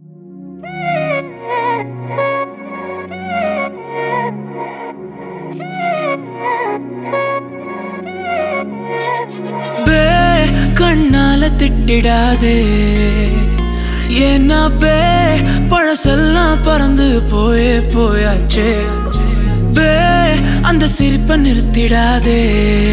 பே கண்ணால திட்டிடாதே ஏன்னா பே பழசெல்லாம் பறந்து போயே போயாச்சே பே அந்த சிரிப்பை நிறுத்திடாதே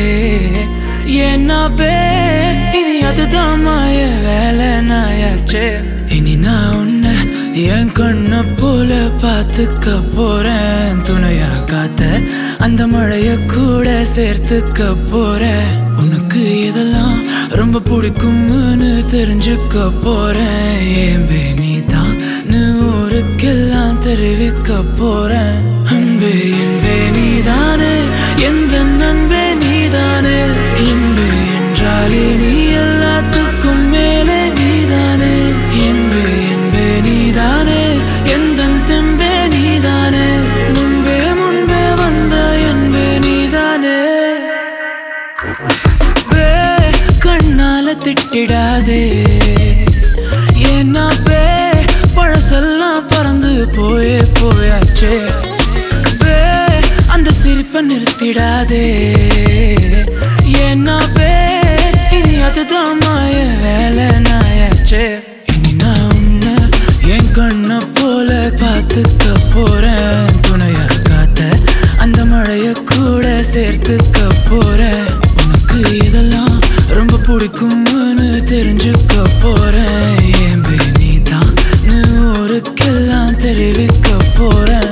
ஏன்னா பே இனி அதுதான் மாய வேலை நாயாச்சே இனி நான் உன்னை என் கண்ண போல பார்த்துக்க போறேன் துணையா காத்த அந்த மழைய கூட சேர்த்துக்க போறேன் உனக்கு இதெல்லாம் ரொம்ப பிடிக்கும்னு தெரிஞ்சுக்க போறேன் ஏன் நீ தான் ஊருக்கெல்லாம் தெரிவிக்க போறேன் அன்பே என்பே நீதானே எந்த நண்பே நீதானே இன்பு என்றாலே நீ எல்லாத்துக்கும் மேலே நீதானே இன்பு என்பே நீதானே எந்த தெம்பே நீதானே முன்பே முன்பே வந்த என்பே நீதானே பே கண்ணால திட்டிடாதே ஏன்னா பே பழசெல்லாம் பறந்து போயே போயாச்சே பே அந்த சிரிப்பை நிறுத்திடாதே ஏன்னா பே இனி அதுதான் மாய வேலை நாயாச்சே இனி நான் உன்னை என் கண்ண போல பார்த்துக்க போறேன் துணையா காத்த அந்த மழைய கூட சேர்த்துக்க போறேன் உனக்கு இதெல்லாம் ரொம்ப பிடிக்கும்னு தெரிஞ்சுக்க போறேன் ஏன் நீ தான் ஊருக்கெல்லாம் தெரிவிக்க போறேன்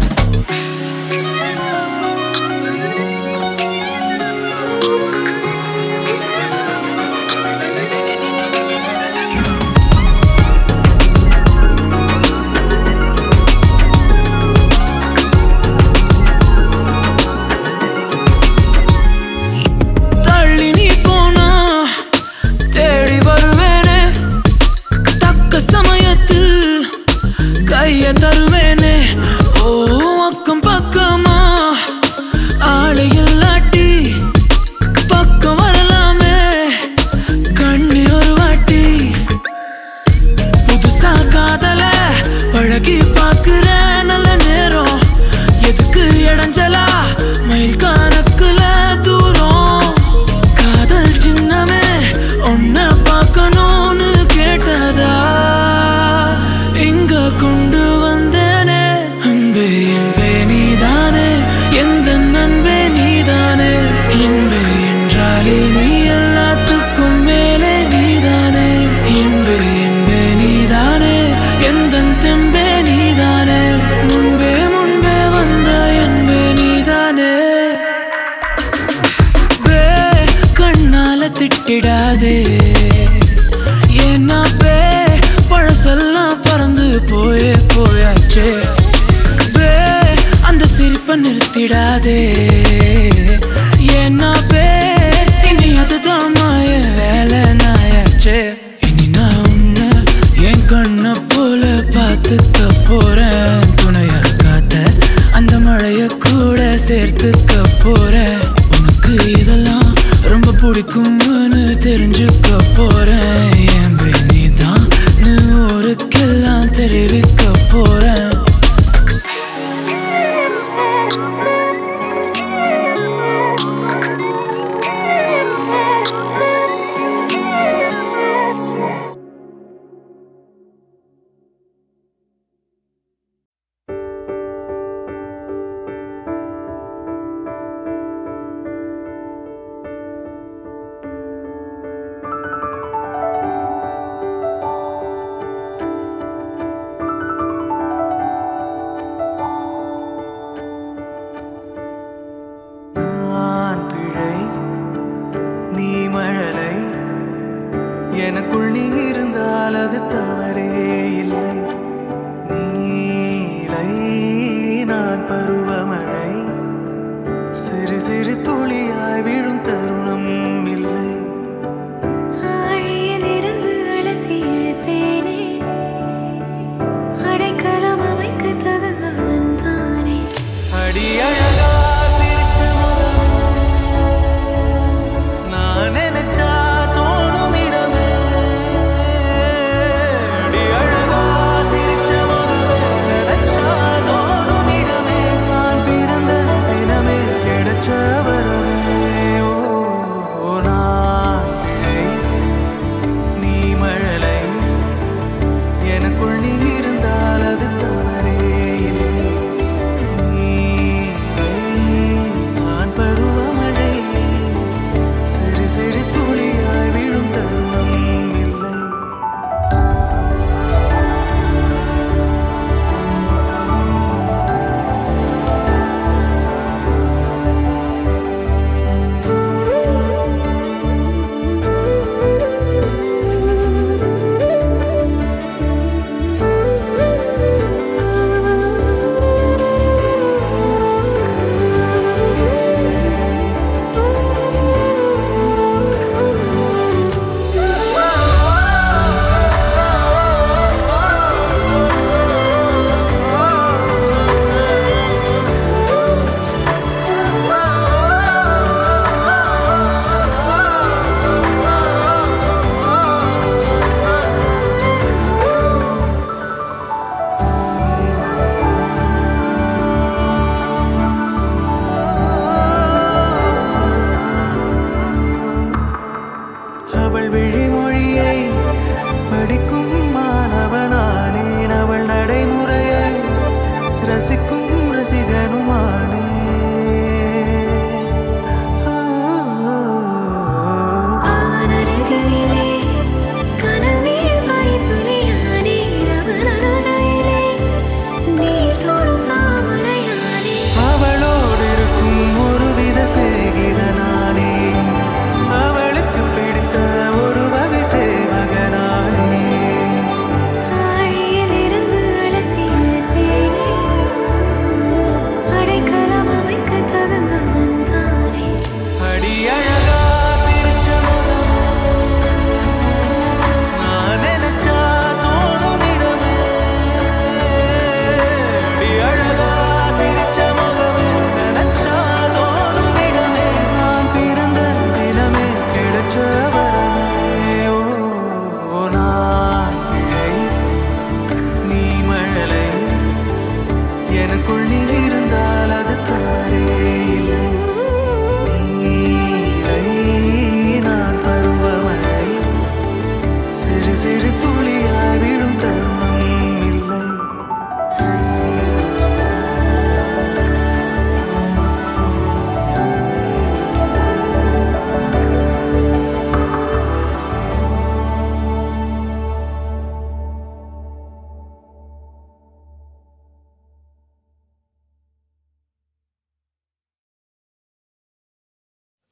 தள்ளி நீ போனா தேடி வருவேனே தக்க சமயத்தில் கைய தருவேனே ஓ அக்கம் பக்கமா ஆளை இல்லாட்டி பக்கம் வரலாமே கண்ணி ஒரு வாட்டி புதுசா காதல பழகி பாக்குற நல்ல நேரம் எதுக்கு இடைஞ்சலா மயில் கணக்குல தூரம் காதல் சின்னமே உன்னை பார்க்கணும்னு கேட்டதா இங்க கொண்டு வந்தேனே அன்பே என்பே நீதானே எந்த நண்பே நீதானே இன்பே என்றாலே நீ எல்லாத்துக்கும் மேலே நீதானே இன்பே என்பே நீதானே எந்த தெம்பே நீதானே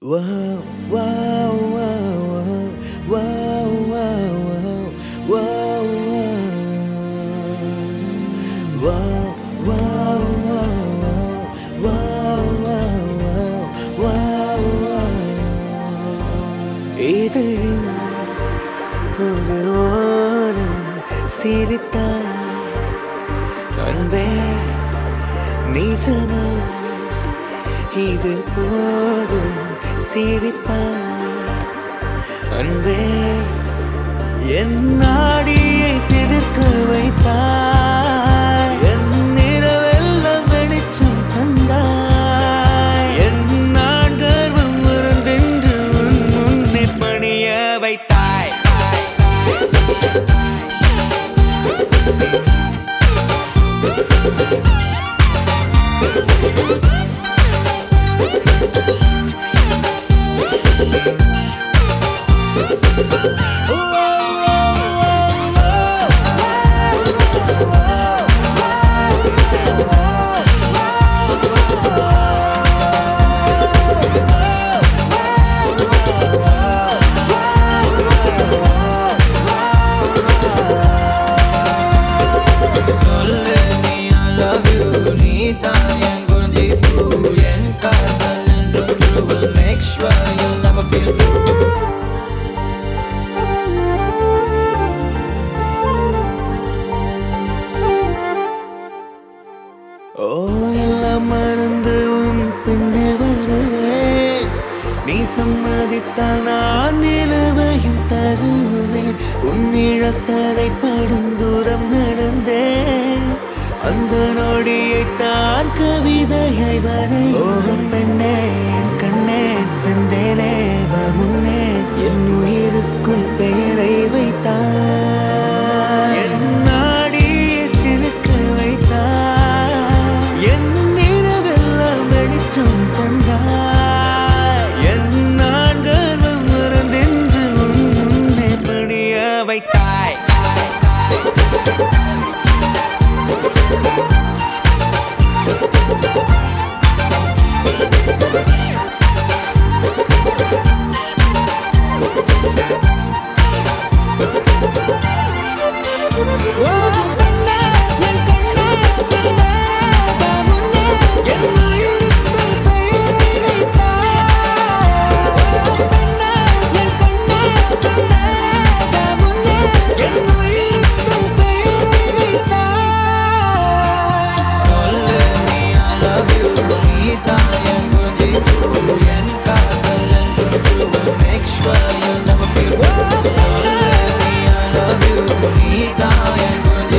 Whoa, whoa, whoa, whoa, whoa, whoa, whoa, whoa, whoa, whoa, whoa, whoa, இது ஒரு ஓரம் சிரித்தான் அன்பே நிஜமா இது போதும் சிரிப்பான் அன்பே என் நாடியை சிதிர்க்க வைத்தாய் என் நிறவெல்லாம் வெளிச்சம் தந்தாய் என் நான் கர்வம் மறந்தென்று உன் முன்னே பணிய வைத்தாய் சொல்லு நீ I love you நீ தான் என் குழந்தை பூ என் காதல் என்றும் true will make sure you'll never feel blue ஓ எல்லாம் மறந்து உன் பின்னே வருவேன் நீ சம்மதித்தால் நான் நிலவையும் தருவேன் உன் இழத்தரை படும் தூரம் நடந்தேன் அந்த நொடியை தான் கவிதையை வரை ஓ பெண்ணே என் கண்ணே செந்தேனே வா முன்னே என் உயிருக்குள் பெயரை வைத்தாய் என் நாடியை சிலுக்க வைத்தாய் என் நிறவெல்லாம் வெளிச்சம் தந்தாய் என் நான் கர்வம் மறந்தென்று உன் முன்னே பணிய வைத்தாய் சொல்லு நீ I love you நீ தான் என் குழந்தை பூ என் காதல் என்றும் true will make sure you'll never feel blue சொல்லு நீ I love you நீ தான் என் குழந்தை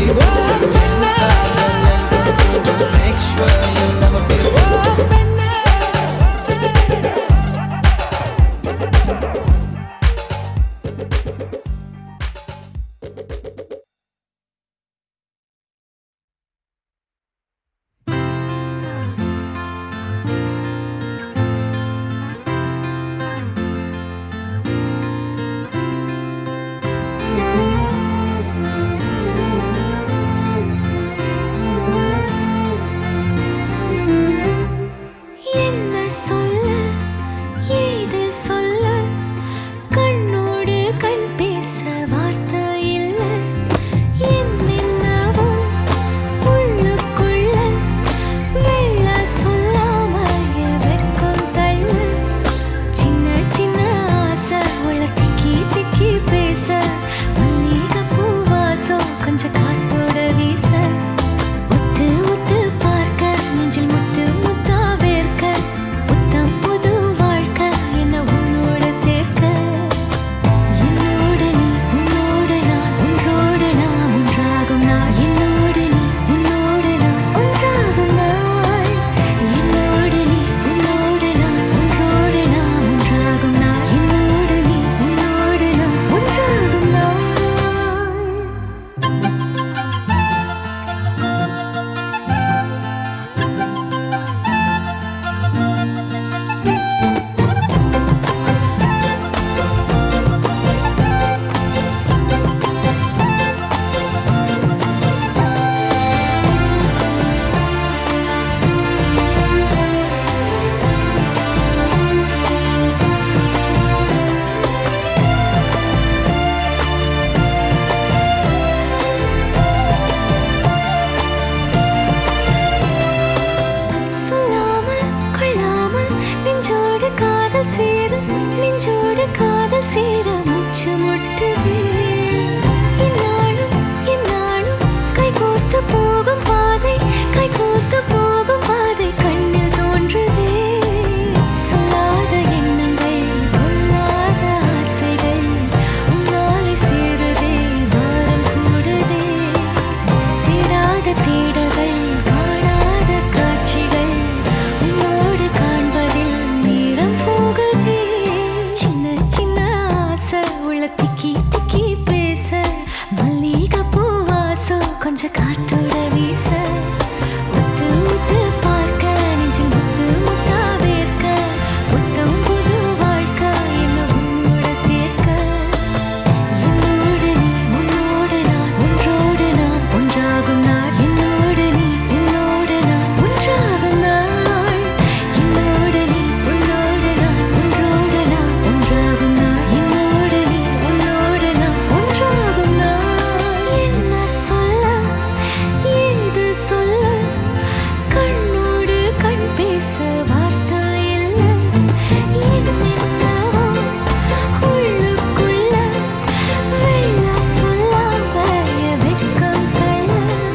தீராத தேடல்கள் காணாத காட்சிகள் உன்னோடு காண்பதில் நேரம் போகுதே சின்ன சின்ன ஆசை உள்ள திக்கி திக்கி பேச மல்லிகை பூவாசம் கொஞ்சம் காத்தோட வீச முத்து முத்து பார்க்க நெஞ்சில் முத்து முத்தா வேர்க்க புத்தம் புது வாழ்க்கை என்ன உன்னோட சேர்க்க என்னோடு நீ உன்னோடு நான் ஒன்றோடு நாம் ஒன்றாகும் நாள் என்னோடு நீ உன்னோடு நான் ஒன்றாகும் நாள் என்னோடு நீ உன்னோடு நான் ஒன்றோடு நாம் ஒன்றாகும் நாள் என்னோடு நீ உன்னோடு நான் ஒன்றாகும் நாள் என்ன சொல்ல ஏது சொல்ல கண்ணோடு கண் பேச வார்த்தை இல்லை என்னென்னவோ உள்ளுக்குள்ள வெள்ள சொல்லாம என் வெட்கம் தள்ள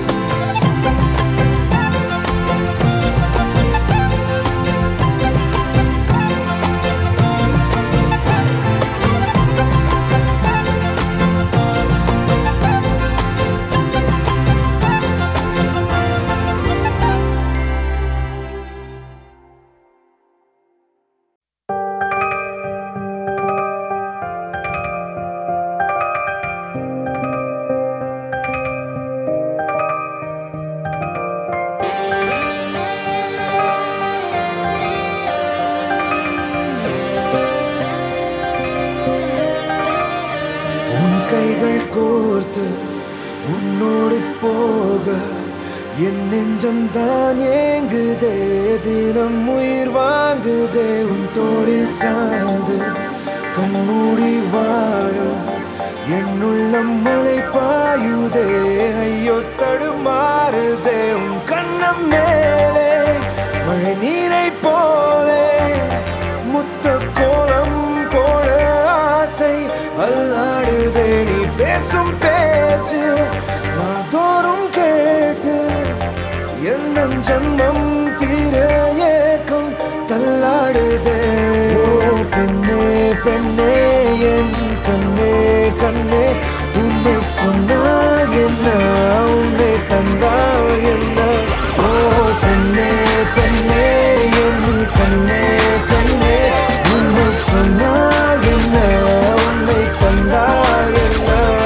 உன் கைகள் கோர்த்து உன்னோடு போக என் நெஞ்சம் தான் ஏங்குதே தினம் உயிர் வாங்குதே உன் தோளில் சார்ந்து கண்மூடி வாழும் என் உள்ளம் மலை பாயுதே ஐயோ தடுமாறுதே உன் கண்ணம் மேலே மழை நீரை போலே முத்த கோலம் போட ஆசை அல்லாடுதே நீ பேசும் பேச்சு மாதோறும் கேட்டு எந்த ஜன்மம் தீர ஏக்கம் தள்ளாடுதே ஓ பெண்ணே பெண்ணே என் கண்ணே கண்ணே உன்னை சொன்னால் என்ன உன்னை தந்தால் என்ன ஓ பெண்ணே பெண்ணே என் கண்ணே கண்ணே உன்னை சொன்னால் என்ன உன்னை தந்தால் என்ன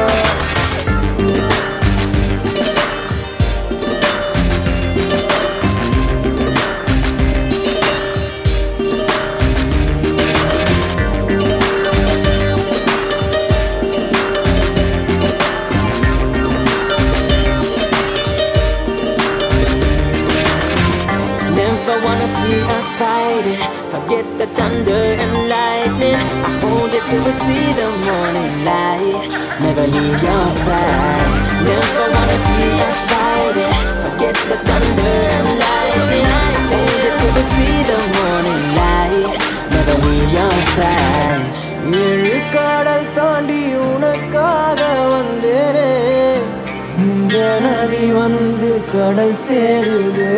Never wanna see us fighting. Forget the thunder and lightning. I hold you till we see the morning light. Never leave your side. Never wanna see us fighting. Forget the thunder and lightning. I hold you till we see the morning light. Never leave your side. ஏழு கடல் தாண்டி உனக்காக வந்தேனே இந்த நதி வந்து கடல் சேருதே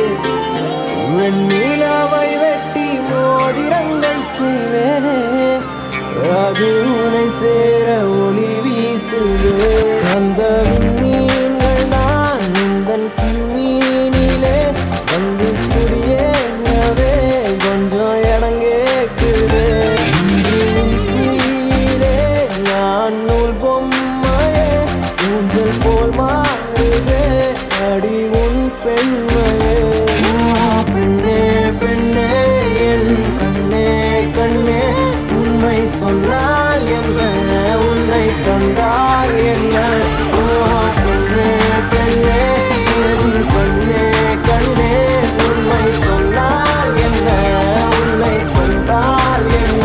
வெண்ணிலாவை வெட்டி மோதிரங்கள் செய்வேனே அது உனை சேர ஒளி வீசுதே அந்த மீன்கள் நான் இந்த மீனிலே வந்து குடியேறவே கொஞ்சம் இடம் கேக்குதே இன்று உன் தீயிலே நான் நூல் பொம்மையே ஊஞ்சல் போல் மாறுதே அடி உன் பெண்மையே ஓ, பெண்ணே பெண்ணே என் கண்ணே கண்ணே உண்மை சொன்னால் என்ன உன்னை தந்தால் என்ன ஓ பெண்ணே பெண்ணே என் கண்ணே கண்ணே உண்மை சொன்னால் என்ன உன்னை தந்தால் என்ன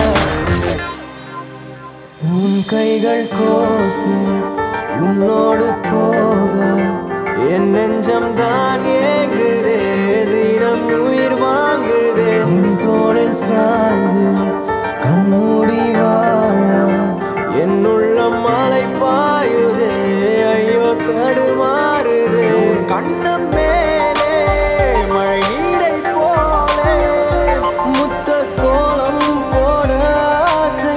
உன் கைகள் கோர்த்து உன்னோடு போக என் நெஞ்சம் தான் ஏங்குதே தினம் உயிர் வாங்குதே உன் தோளில் சாய்ந்து கண்மூடி வாழ என் உள்ளம் மலை பாயுதே ஐயோ தடுமாறுதே கண்ணம் மேலே மழை நீரை போலே முத்த கோலம் போட ஆசை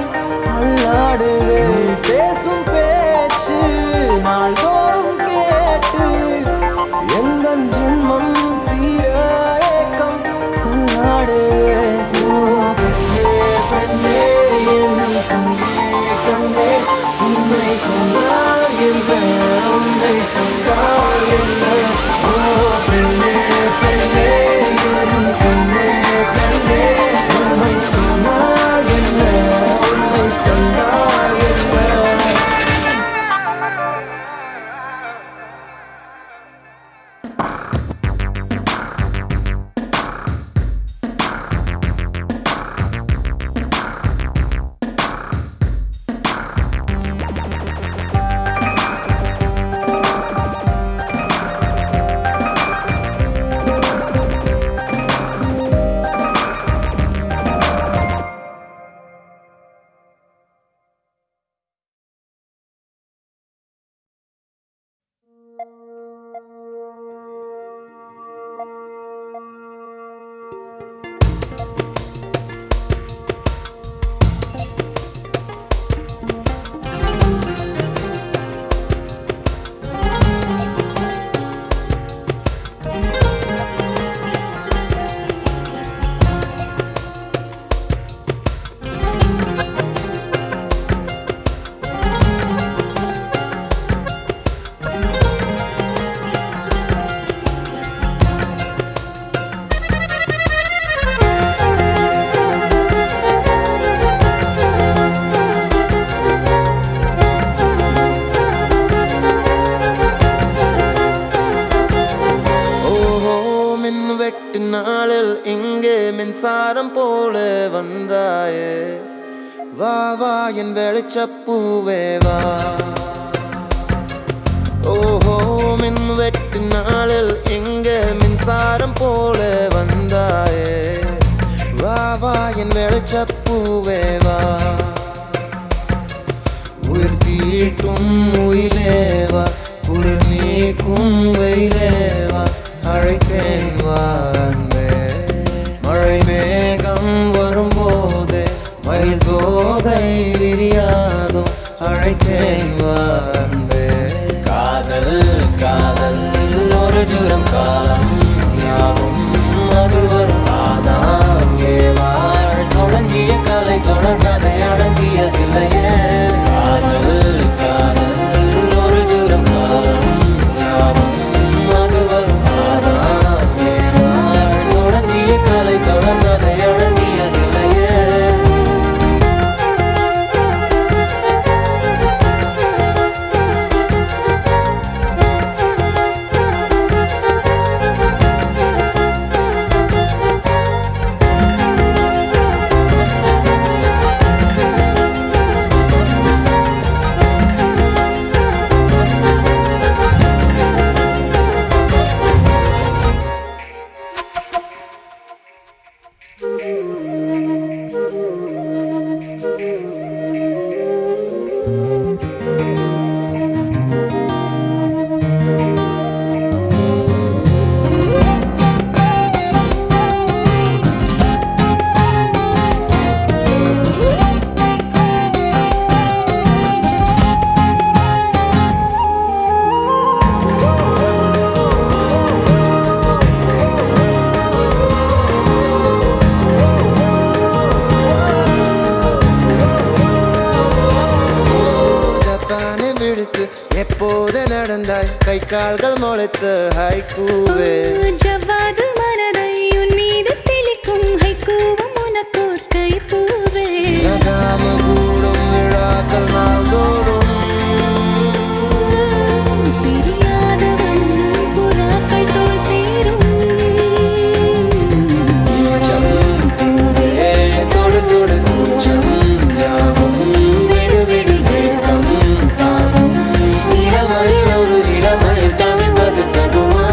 அல்லாடுதே பேசும் பேச்சு நாள்தோறும் கேட்டு மின்சாரம் போல வந்தாயே வா வா என் வெளிச்சப்பூவே வா ஓஹோ மின் வெட்டு நாளில் எங்க மின்சாரம் போல வந்தாயே வா வா என் வெளிச்சப்பூவே வா உயிர் தீட்டும் உயிலேவா குளிர் நீக்கும் வெயிலேவா அழைத்தேன் வா அன்பே மழை மேகம் வரும்போது மயில் தோகை விரியாதோ அழைத்தேன் வா அன்பே காதல் காதல் ஒரு ஜுரம் காலம் யாவும் அது வரும் ஆதாம் ஏவாள் தொடங்கிய கலை தொடர்கதை அடங்கியதில்லையே காதல் காதல் ஒரு ஜுரம் காலம் யாவும் அது வரும் ஆதாம் ஏவாள் தொடங்கிய கலை தொடர்கதை அடங்கியதில்லையே ஜப்பானை விடுத்து எப்போது நடந்தாய் கை கால்கள் முளைத்து ஹைக்கூவே ஜவ்வாது மனதை உன் மீது தெளிக்கும் ஹைக்கூவம் உனக்கோர் கைப்பூவே நகாமல் கூடும் விழாக்கள் நாள்தோறும் பிரியாத வண்ணம் புறாக்கள் தோல் சேரும் கூச்சம் பூவே தொடு தொடு கூச்சம் யாவும் விடு விடு வேகம் தாவும் இளமையில் ஒரு இளமையில் தவிப்பது தகுமா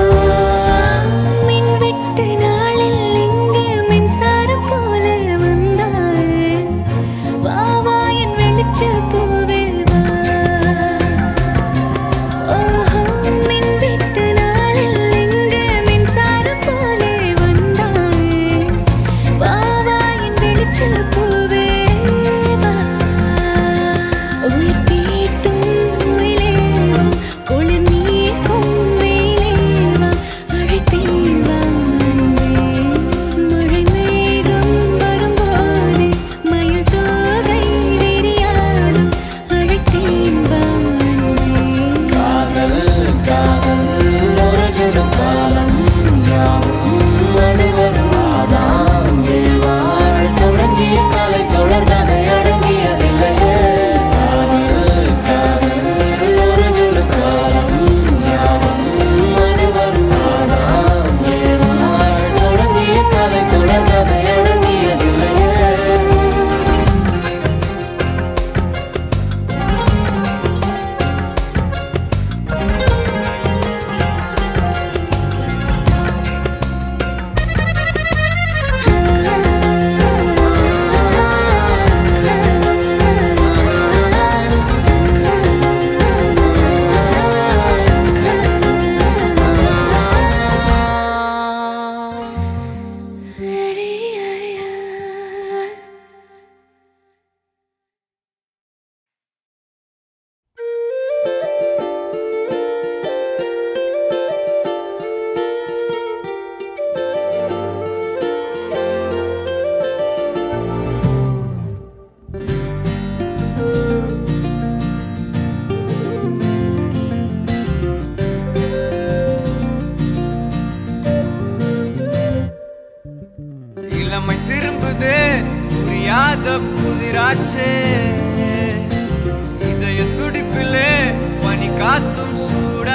மின் விட்டு நாளில் இங்கு மின்சாரம் போல வந்தாயே வா வா என் வெளிச்ச பூவே வா ஓஹோ மின் விட்டு நாளில் இங்கு மின்சாரம் போல வந்தாயே வா வா என் வெளிச்ச பூவே வா உயிர் தீட்டும் உயிலேவா குளிர் நீக்கும் வெயிலேவா அழைத்தேன் வா அன்பே மழை மேகம் வரும்போது மயில் தோகை விரியாதோ அழைத்தேன் வா அன்பே காதல் காதல் ஒரு ஜுரம் காலம் யாவும் அது வரும் ஆதாம் ஏவாள் தொடங்கிய கலை தொடர்கதை அடங்கியதில்லையே காதல் காதல் ஒரு ஜுரம் காலம் யாவும் அது வரும் ஆதாம் ஏவாள் தொடங்கிய கலை தொடர்கதை அடங்கியதில்லையே இளமை திரும்புதே புரியாத புதிராச்சே இதய துடிப்பிலே பனி காத்தும்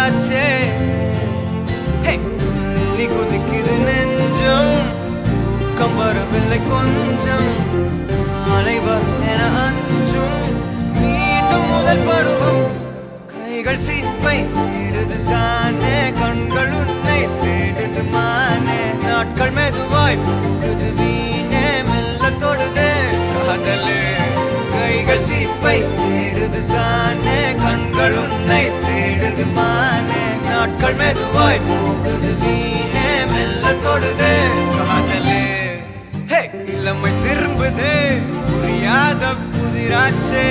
சூடாச்சே ஹே, துள்ளி குதிக்குது நெஞ்சம் பூ தூக்கம் வரவில்லை கொஞ்சம் நாளை வரும் என அஞ்சும் மீண்டும் முதல் பருவம் கைகள் சீப்பை தேடுது தானே கண்கள் உன்னை தேடுது மானே நாட்கள் மெதுவாய் போகுது வீணே மெல்ல தொடுதே காதலே கைகள் சீப்பை தேடுது தானே கண்கள் உன்னை தேடுது மானே நாட்கள் மெதுவாய் போகுது வீணே மெல்ல தொடுதே காதலே ஹே இளமை திரும்புது புரியாத புதிராச்சே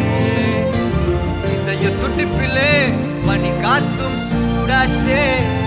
இதய துடிப்பிலே பனி காத்தும் சூடாச்சே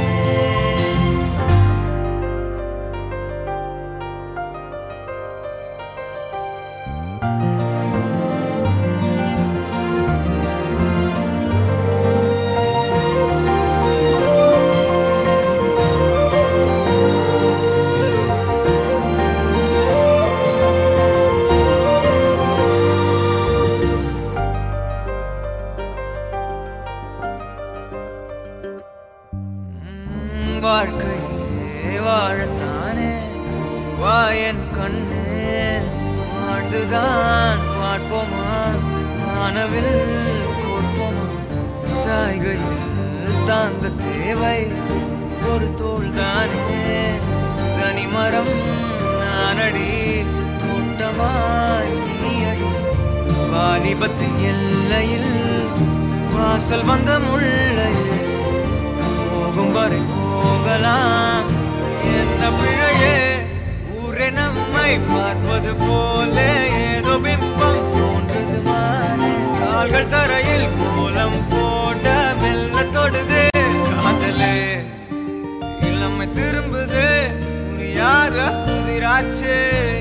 உம், வாழ்க்கையே வாழத்தானே வாயன் கண்ணே வாழ்ந்துதான் பார்ப்போமா வானவில் கோர்ப்போமா சாய்கையில் தாங்க தேவை ஒரு தோள் தானே தனிமரம் நானடி தோட்டமாய் நீயடி வாலிபத்தின் எல்லையில் வாசல் வந்த முள்ளையே போகும் வரை போகலாம் என்ன பிழையே ஊரே நம்மை பார்ப்பது போல ஏதோ பிம்பம் தோன்றுது மானே கால்கள் தரையில் கோலம் போட மெல்ல தொடுது காதலே இளமை திரும்புது புரியாத புதிராச்சே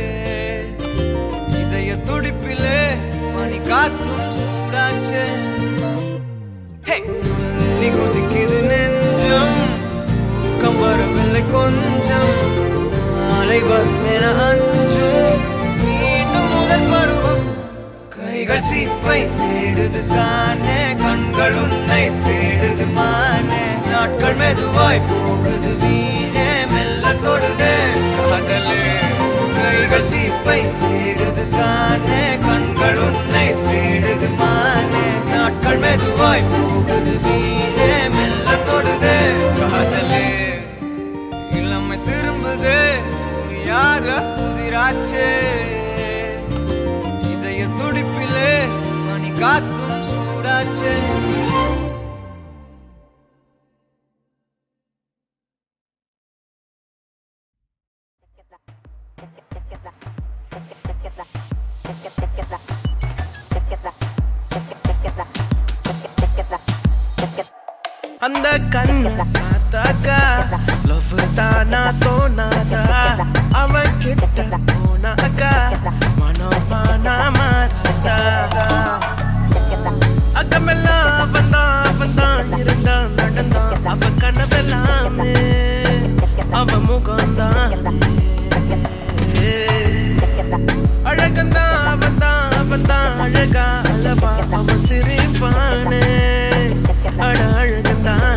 இதய துடிப்பிலே மணி காத்தும் சூடாச்சே ஹே! துள்ளி குதிக்குது நெஞ்சம் தூக்கம் வரவில்லை கொஞ்சம் மாலை வரும் என அஞ்சும் மீண்டும் முதல் பருவம் கைகள் சீப்பை தேடுது தானே கண்கள் உன்னை தேடுது மானே நாட்கள் மெதுவாய் போகுது வீணே மெல்ல தொடுதே காதலே கைகள் சீப்பை தேடுது தானே கண்கள் உன்னை தேடுது மானே நாட்கள் மெதுவாய் போகுது வீணே மெல்ல தொடுதே காதலே இளமை திரும்புதே புரியாத புதிராச்சே இதய துடிப்பிலே மணி காத்தும் சூடாச்சே அந்த கண்ணு பார்த்தாக்கா லவ் தானா தோணாதா அவன் கிட்ட போனாக்கா மனோமானா மாறாதா அகமெல்லாம் அவன் தான் அவன் தான் இருந்தான் நடந்தான் அவன் கனவெல்லாமே அவன் முகம்தான் அழகந்தான் அவன் தான் அவன் தான் அழகா அளவா அவன் சிரிப்பானே அட அழகந்தான்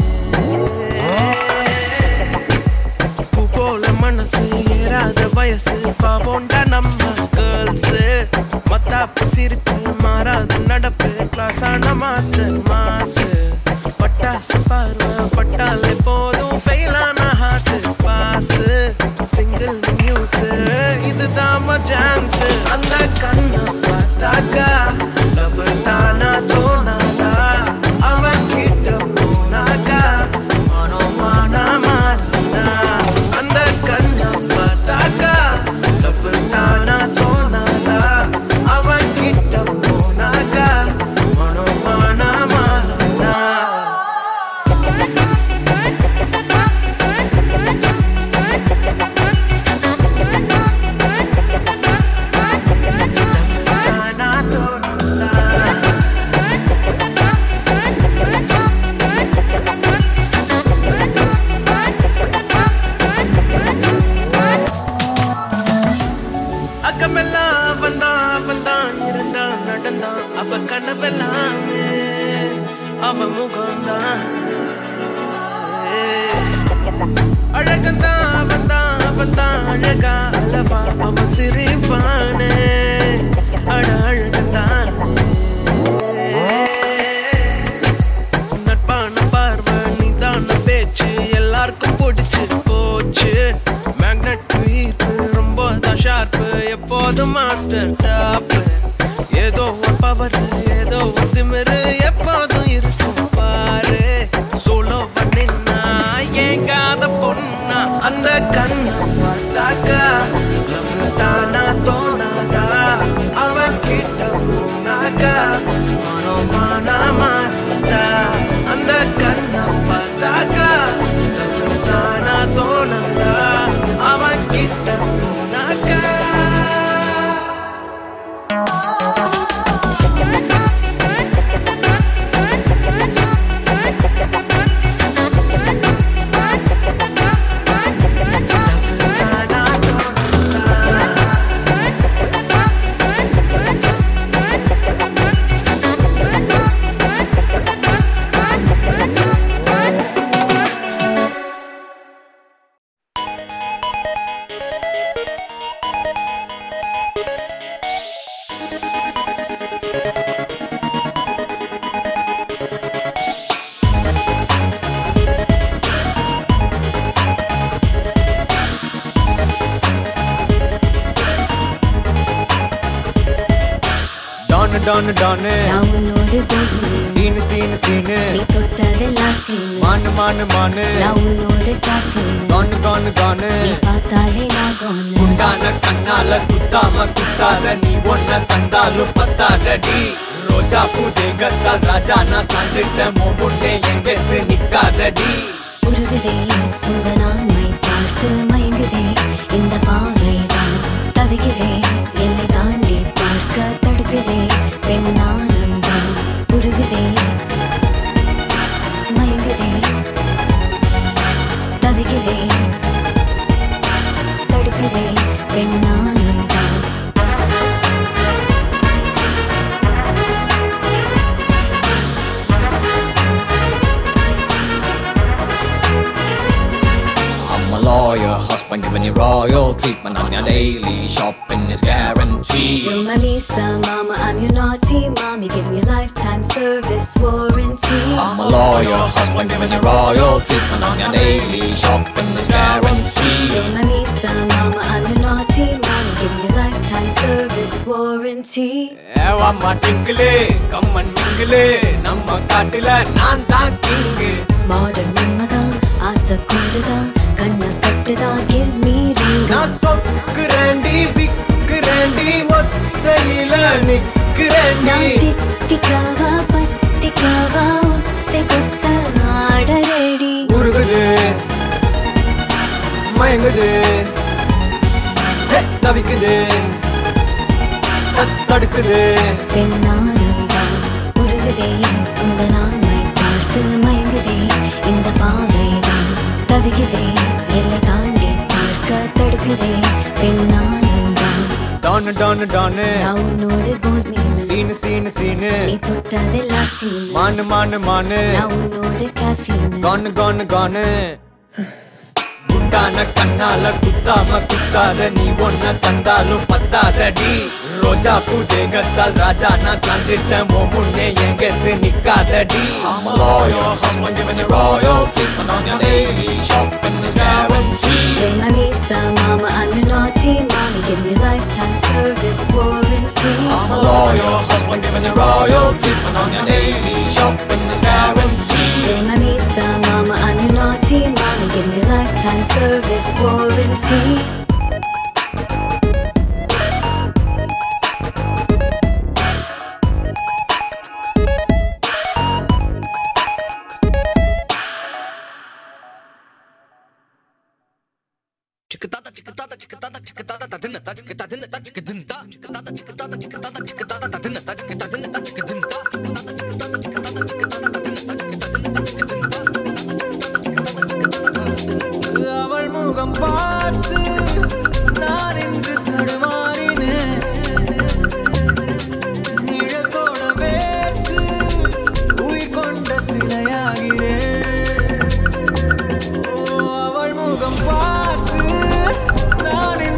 பூ போல மனசு ஏறாத வயசு பாவோண்டா நம்ம கேர்ள்ஸ் மத்தாப்பு சிரிப்பு மாறாத நடப்பு கிளாஸ் ஆன மாஸ்டர் மாசு பட்டாசு பார்வை பட்டாலே போதும் ஃபெயிலான ஹார்ட் பாஸ் சிங்கிள் நியூஸ் இதுதான் சான்ஸ் அந்த கண்ணை பார்த்தாக்கா லவ் தானா தோணாதா அவன் கிட்ட போனாக்கா மனோமானா மாறுதா அந்த கண்ணை பார்த்தாக்கா லவ் தானா தோணாதா அவன் கிட்ட போனாக்கா மனோமானா மாறுதா தானா தோணாதா அக்கமெல்லாம் வந்தான் வந்தான் இருந்தான் நடந்தான் அவ கனவெல்லாமே அவ முகம்தான் அழகந்தான் வந்தான் வந்தான் அழ அழகா அளவா அவ சிரிப்பானே அட அழகுதான் நட்பான பார்வை நீதான பேச்சு எல்லாருக்கும் பிடிச்சு போச்சு மேக்னெட் ஈர்ப்பு ரொம்ப தான் ஷார்ப்பு எப்போதும் மாஸ்டர் டாப் ஏதோ ஒரு பவர் ஏதோ ஒரு திமிரு எப்போதும் இருக்கும் பாரு சோலோ பண்ணினா ஏங்காத பொண்ணா அந்த கண்ணை பார்த்தாக்கா லவ் தானா தோணாதா அவன் கிட்ட போனாக்கா மனோமானா மாறுதா அந்த கண்ணை பார்த்தாக்கா லவ் தானா தோணாதா அவன் கிட்ட போனாக்கா டானு டானு டானு நான் உன்னோடு போகணும் சீனு சீனு சீனு நீ தொட்டதெல்லாம் சீனு மானு மானு மானு நான் உன்னோடு காஃபின்னு கானு கானு கானு நீ பார்த்தாலே நான் கோனு குண்டான கண்ணால குத்தாம குத்தாத நீ ஒன்ன கண்டாலும் பத்தாதடி ரோஜா பூ தேகத்தால் ராஜா நான் சாஞ்சிட்ட முன்னே எங்கெத்து நிக்காதடி உருகுதே உங்க நான்மை பார்த்து மயங்குதே இந்த பாவைதான் தவிக்கிறே என்னை தாண்டி பார்க்க தடுக்குதே பெண்ணானந்தம் உருகுதே மயங்குதே தவிக்கிறே தடுக்குதே பெண்ணானந்தம் I'm a lawyer, husband giving you royal treatment on your daily shopping is guaranteed. You're my Lisa, mama, I'm your naughty mommy, giving you lifetime service warranty. I'm a lawyer, husband giving you royal treatment on your daily shopping is guaranteed. You're my Lisa, mama, I'm your naughty mommy, giving you lifetime service warranty. ஏவாம்மா டிங்கிளே கம்மன் மிங்கிளே நம்ம காட்டுல நான் தான் king modern மன்மதான் ஆசை கூடுதான் கண்ணை கட்டுதான் give me ring நான் சொக்குறேண்டி விக்குறேண்டி ஒத்தையில நிக்கிறேண்டி நான் தித்திக்காவா பத்திக்காவா ஒத்தை கொத்த ஆட ரெடி உருகுது மயங்குது ஹே, தவிக்குது தத் தடுக்குது பெண்ணானந்தான் உருகுதே உங்க நான்மை பார்த்து மயங்குதே இந்த பாவைதான் தவிக்குதே எல்லை தாண்டி பார்க்க தடுக்குதே பெண்ணானந்தான் டானு டானு டானு நான் உன்னோடு கோல் மீன் சீனு சீனு சீனு நீ தொட்டதெல்லாம் சீன் மானு மானு மானு நான் உன்னோடு caffeine. கானு கானு கானு குண்டான கண்ணால குத்தாம குத்தாத நீ ஒன்ன கண்டாலும் பத்தாதடி ரோஜா பூ தேகத்தால் ராஜா நான் சாஞ்சிட்ட முன்னே எங்கெத்து நிக்காதடி I'm a lawyer, husband giving you royal treatment on your daily shopping is guaranteed You're my Lisa, mama, I'm your naughty mommy, give me lifetime service warranty. I'm a lawyer, husband giving you royal treatment on your daily shopping is guaranteed You're my Lisa, mama, I'm your naughty mommy, give me lifetime service warranty. அவள் முகம் பார்த்து நான் இன்று தடுமாறினேன் நிழத்தோட வேர்த்து உயிர் கொண்ட சிலையாகிறேன் ஓ அவள் முகம் பார்த்து நான்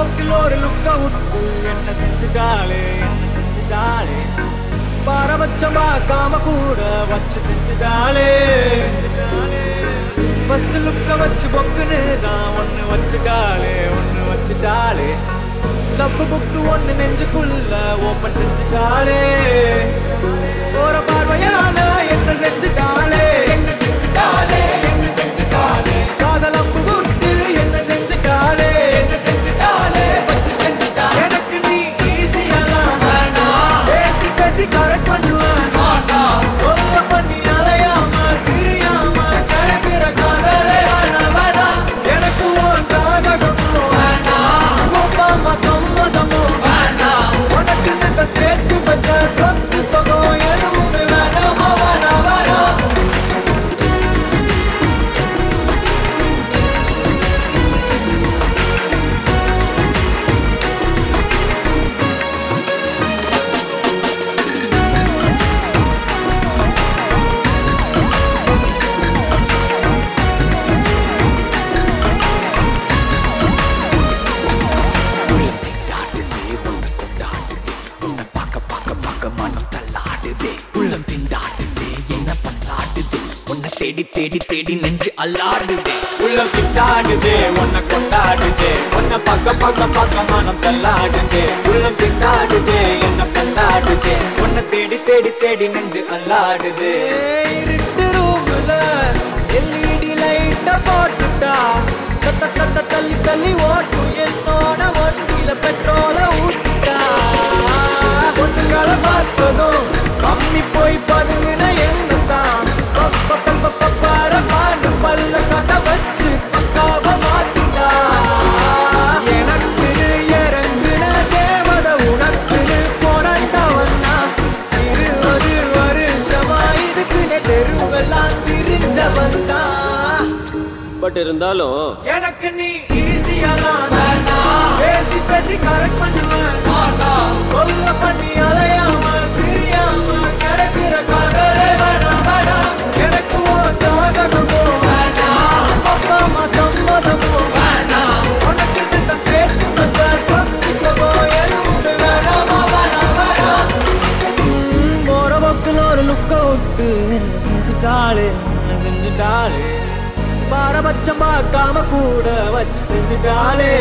பக்கில் ஒரு லுக்க விட்டு என்ன செஞ்சுட்டாளே என்ன செஞ்சுட்டாளே பாரபட்சம் பார்க்காம கூட வச்சு செஞ்சுட்டாளே ஃபர்ஸ்ட் லுக்க வச்சு பொக்குன்னு தான் ஒண்ணு வச்சுட்டாளே ஒண்ணு வச்சுட்டாளே லவ் புக்கு ஒண்ணு நெஞ்சுக்குள்ள ஓபன் செஞ்சுட்டாளே போற பார்வையால என்ன செஞ்சுட்டாளே என்ன செஞ்சுட்டாளே என்ன செஞ்சுட்டாளே காதல் அம்பு விட்டு என்ன செஞ்சுட்டாளே என்ன செஞ்சுட்டாளே வச்சு செஞ்சுட்டாளே எனக்கு நீ ஈஸியெல்லாம் வேண்டாம் பேசி பேசி கரெக்ட் பண்ணுவேன் கொல்ல பண்ணி அலையாம பிரியாம கிளம்பிற காதலே வேணாம் வேணாம் எனக்கு உன் ஜாதகமோ வேண்டாம் அப்பா அம்மா சம்மதமோ வேண்டாம் உனக்கு நின்ற சேர்த்து வச்ச சொத்து சுகம் எதுவுமே வேணாமா வேணாம் வேணாம் தேடி தேடி தேடி நெஞ்சு அல்லாடுதே உள்ளம் திண்டாடுதே உன்னை கொண்டாடுதே உன்னை பார்க்க பார்க்க பார்க்க மனம் தள்ளாடுதே உள்ளம் திண்டாடுதே என்ன கொண்டாடுதே உன்னை தேடி தேடி தேடி நெஞ்சு அல்லாடுதே இருட்டு ரூம்ல எல்இடி லைட்ட போட்டுட்டா தத்த தத்த தள்ளி தள்ளி ஓட்டும் என்னோட வண்டியில பெட்ரோல ஊட்டிட்டா பொண்ணுங்களை பார்த்ததும் அம்மி போய் பதுங்கின என்ன தான் பப்ப பப்ப பப்பார பாண்டு பல்ல கட்ட வச்சு பக்காவ மாத்திட்டா எனக்குன்னு இறங்குன தேவத உனக்குன்னு பிறந்தவன் நான் இருபது வருஷமா இதுக்குன்னு தெருவெல்லாம் திரிஞ்சவன் தான் பட் இருந்தாலும் எனக்கு நீ ஈஸியெல்லாம் வேண்டாம் பேசி பேசி கரெக்ட் பண்ணுவேன் கொல்ல பண்ணி அலையாம பிரியாம கிடைக்கிற காதலே வேணாம் வேணாம் எனக்கு உன் ஜாதகமோ வேண்டாம் அப்பா அம்மா சம்மதமோ வேண்டாம் உனக்கு கிட்ட சேர்த்து வச்ச சொத்து சுகம் எதுவுமே வேணாமா வேணாம் வேணாம் ம், போற பக்கில் ஒரு லுக்க விட்டு என்ன செஞ்சுட்டாளே என்ன செஞ்சுட்டாளே பாரபட்சம் பார்க்காம கூட வச்சு செஞ்சுட்டாளே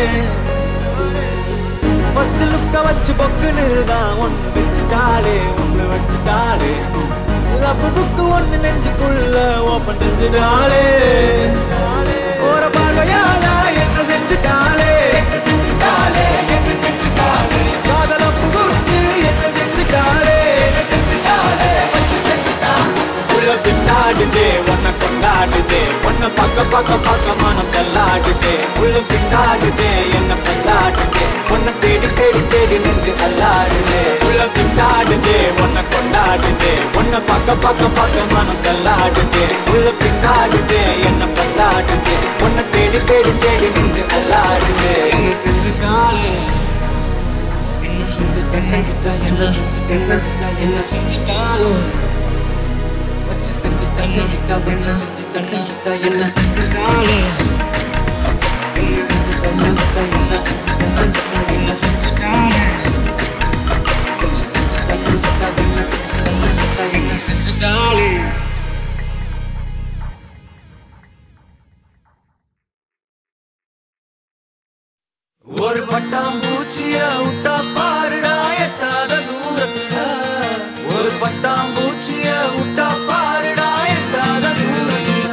ஃபர்ஸ்ட் லுக்க வச்சு பொக்குன்னு தான் ஒண்ணு வச்சுட்டாளே ஒண்ணு வச்சுட்டாளே லவ் புக்கு ஒண்ணு நெஞ்சுக்குள்ள ஓப்பன் செஞ்சுட்டாளே ஒரு பார்வையால என்ன செஞ்சுட்டாளே என்ன செஞ்சுட்டாளே என்ன செஞ்சுட்டாளே காதல புகுத்து என்ன செஞ்சுட்டாளே என்ன செஞ்சுட்டாளே வச்சு செஞ்சுட்டாளே உள்ள திண்டாடுதே உன்னை கொண்டாடுதே உன்னை பார்க்க பார்க்க பார்க்க மனம் தள்ளாடுதே உள்ள திண்டாடுதே என்ன கொண்டாடுதே உன்னை தேடி தேடி தேடி நெஞ்சு அல்லாடுதே உள்ள திண்டாடுதே உன்னை கொண்டாடுதே உன்னை பார்க்க பார்க்க பார்க்க மனம் தள்ளாடுதே உள்ள திண்டாடுதே என்ன கொண்டாடுதே உன்னை தேடி தேடி தேடி நெஞ்சு அல்லாடுதே என்ன செஞ்சுட்டாலே என்ன செஞ்சுட்ட செஞ்சுட்ட என்ன செஞ்சுட்ட செஞ்சுட்ட என்ன செஞ்சுட்டாலும் வச்சு செஞ்சுட்டா செஞ்சுட்டா வச்சு செஞ்சுட்டா செஞ்சுட்டா என்ன செஞ்சுட்டாலே என்ன செஞ்சுட்டா செஞ்சுட்டா என்ன செஞ்சுட்டா செஞ்சுட்டா என்ன செஞ்சுட்டாலே வச்சு செஞ்சுட்டா செஞ்சுட்டா வச்சு செஞ்சுட்டா செஞ்சுட்டா என்ன செஞ்சுட்டாலே ஒரு பட்டாம்பூச்சிய விட்டா பாருடா எட்டாத தூரத்துல ஒரு பட்டாம்பூச்சிய விட்டா பாருடா எட்டாத தூரத்துல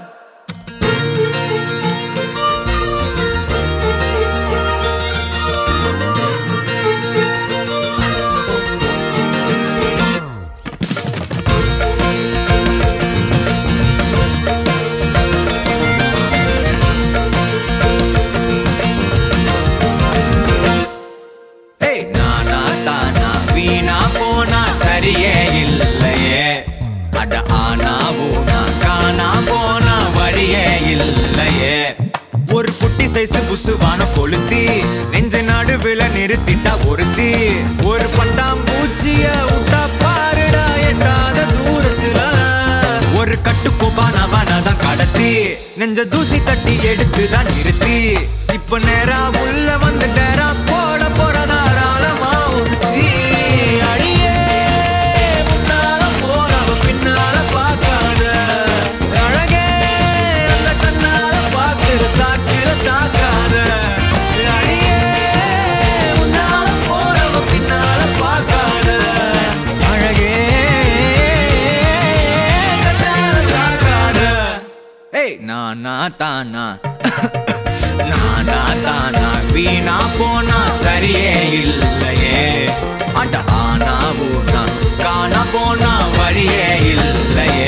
ஏய், நானா தானா வீணா போனா சரியே இல்லையே அட ஆனா ஊனா காணா போனா வழியே இல்லையே ஒரு குட்டி சைஸ் புசுவான கொளுத்தி நெஞ்ச நடுவுல நிறுத்திட்டா ஒருத்தி ஒரு பட்டாம்பூச்சிய விட்டா பாருடா எட்டாத தூரத்துல ஒரு கட்டுக்கோப்பானவன தான் கடத்தி நெஞ்ச தூசி தட்டி எடுத்து தான் நிறுத்தி இப்ப நேரா உள்ள வந்து நேரா தானா நானா தானா வீணா போனா சரியே இல்லையே அட ஆனா ஊனா காணா போனா வழியே இல்லையே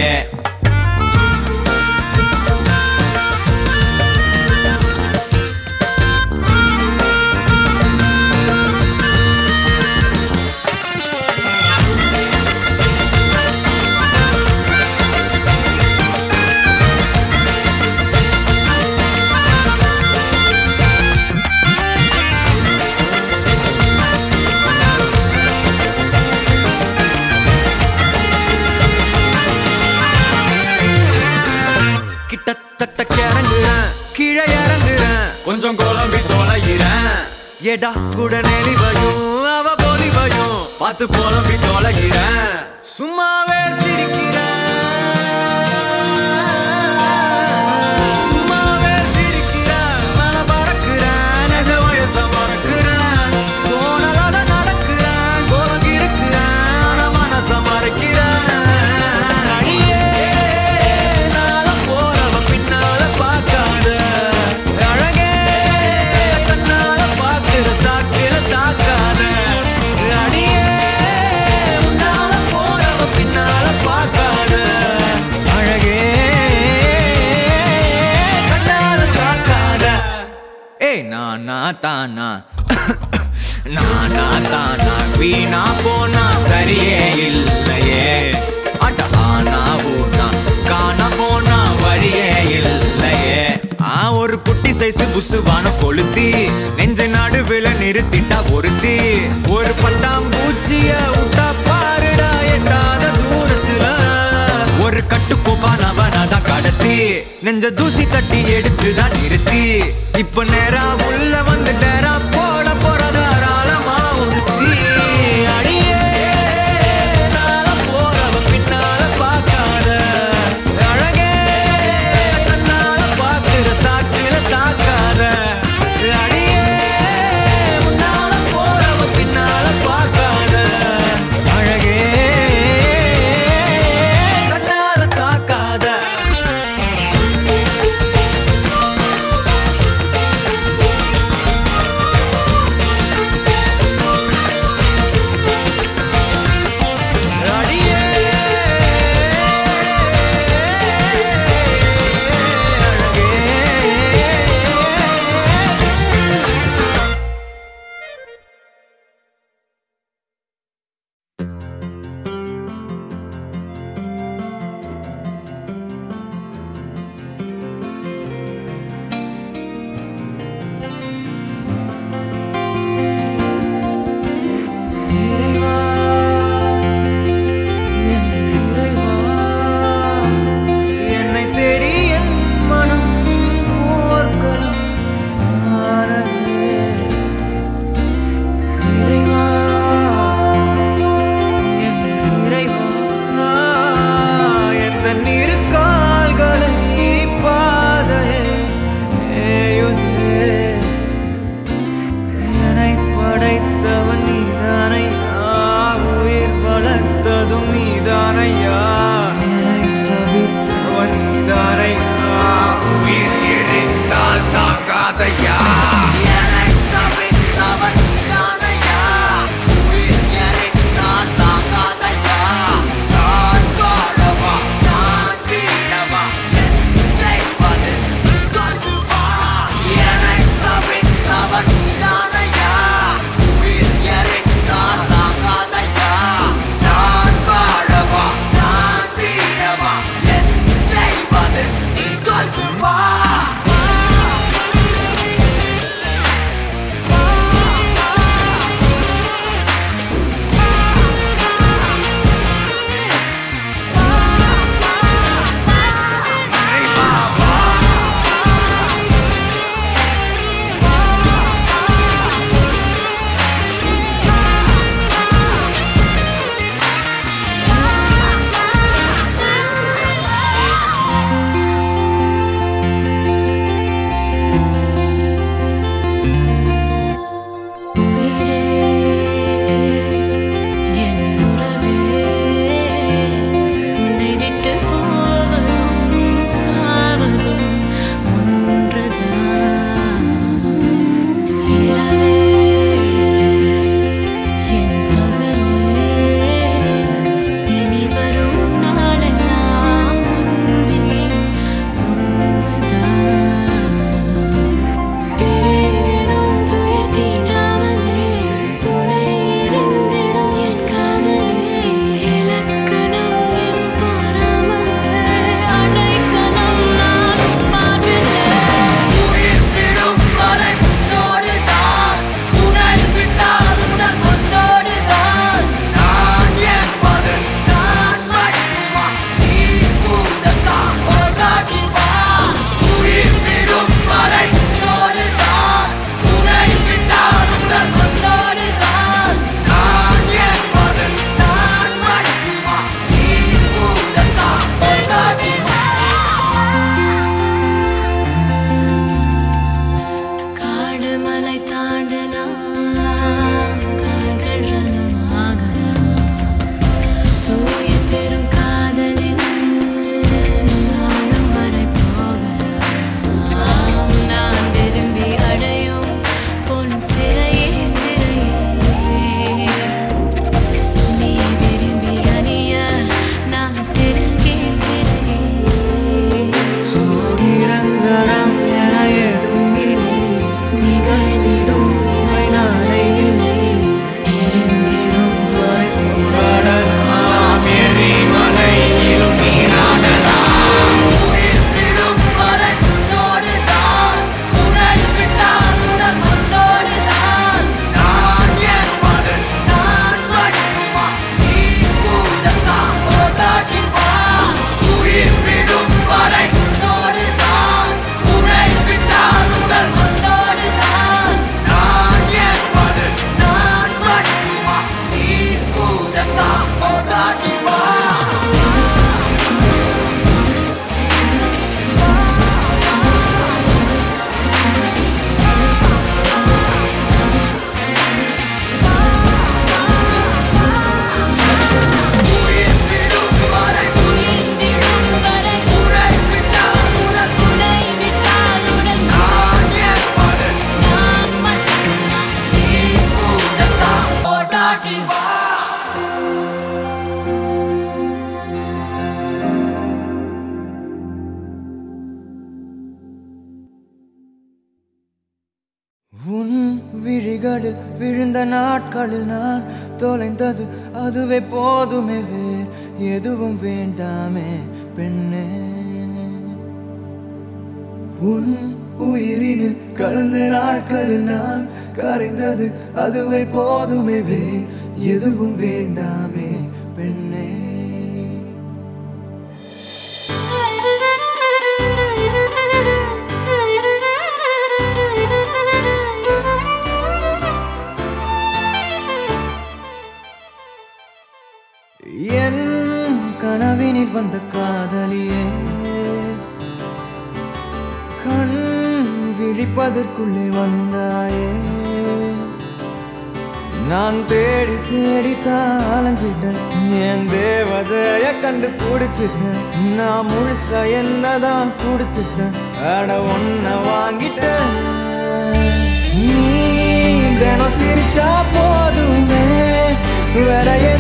கிட்டத்தட்ட கிறங்குறேன் கீழே இறங்குறேன் கொஞ்சம் குழம்பி தொலைகிறேன் எடா கூட நெளிவையும் அவ பொலிவையும் பார்த்து புலம்பி தொலைகிறேன் சும்மாவே சிரிக்கிறேன் சும்மாவே சிரிக்கிறேன் மேல பறக்கிறேன் நெஜ வயச மறக்கிறேன் தோணலாத நடக்கிறேன் கோலம் இருக்கிறேன் ஆனா மனச மறைக்கிறேன் அடியே நாள போறவ பின்னால பார்க்காத அழகே கண்ணால பார்க்கிற சாக்கில தாக்காத அடியே உன்னால போறவ பின்னால பார்க்காத அழகே கண்ணால தாக்காத ஏய் நானா தானா நானா தானா வீணா போனா சரியே இல்லையே அட ஆனா ஊனா காண போனா வழியே இல்லையே ஆ ஒரு குட்டி சைஸ் புசுவான கொளுத்தி நெஞ்ச நடுவில் நிறுத்திட்டா ஒருத்தி ஒரு பட்டாம்பூச்சிய விட்டா பாருடா எட்டாத தூரத்துல ஒரு கட்டுக்கோப்பானவன் அதான் கடத்தி நெஞ்ச தூசி தட்டி எடுத்துதான் நிறுத்தி இப்ப நேரா உள்ள வந்து நேரா போட போற தாராளமா உடுத்தி அடியே நாள போறவ பின்னால பார்க்காத அழகே கண்ணால பார்க்கிற சாக்கில தாக்காத அடியே உன்னால போறவ பின்னால பார்க்காத அழகே கண்ணால தாக்காத தாண்டி வா உன் விழிகளில் விழுந்த நாட்களில் நான் தொலைந்தது அதுவே போதுமே வேர் எதுவும் வேண்டாமே பெண்ணே உன் உயிரினில் கலந்த நாட்களில் நான் கரைந்தது அதுவே போதுமே வேர் எதுவும் வேண்டாமே பெண்ணே என் கனவினில் வந்த காதலியே கண் விழிப்பதற்குள்ளே வந்தாயே நான் தேடி தேடி தான் அலைஞ்சிட்டேன் என் தேவதைய கண்டு பிடிச்சிட்டேன் நான் முழுசா என்னதான் கொடுத்துட்டேன் அட ஒன்ன வாங்கிட்டேன் நீ தினம் சிரிச்சா போதுமே வேற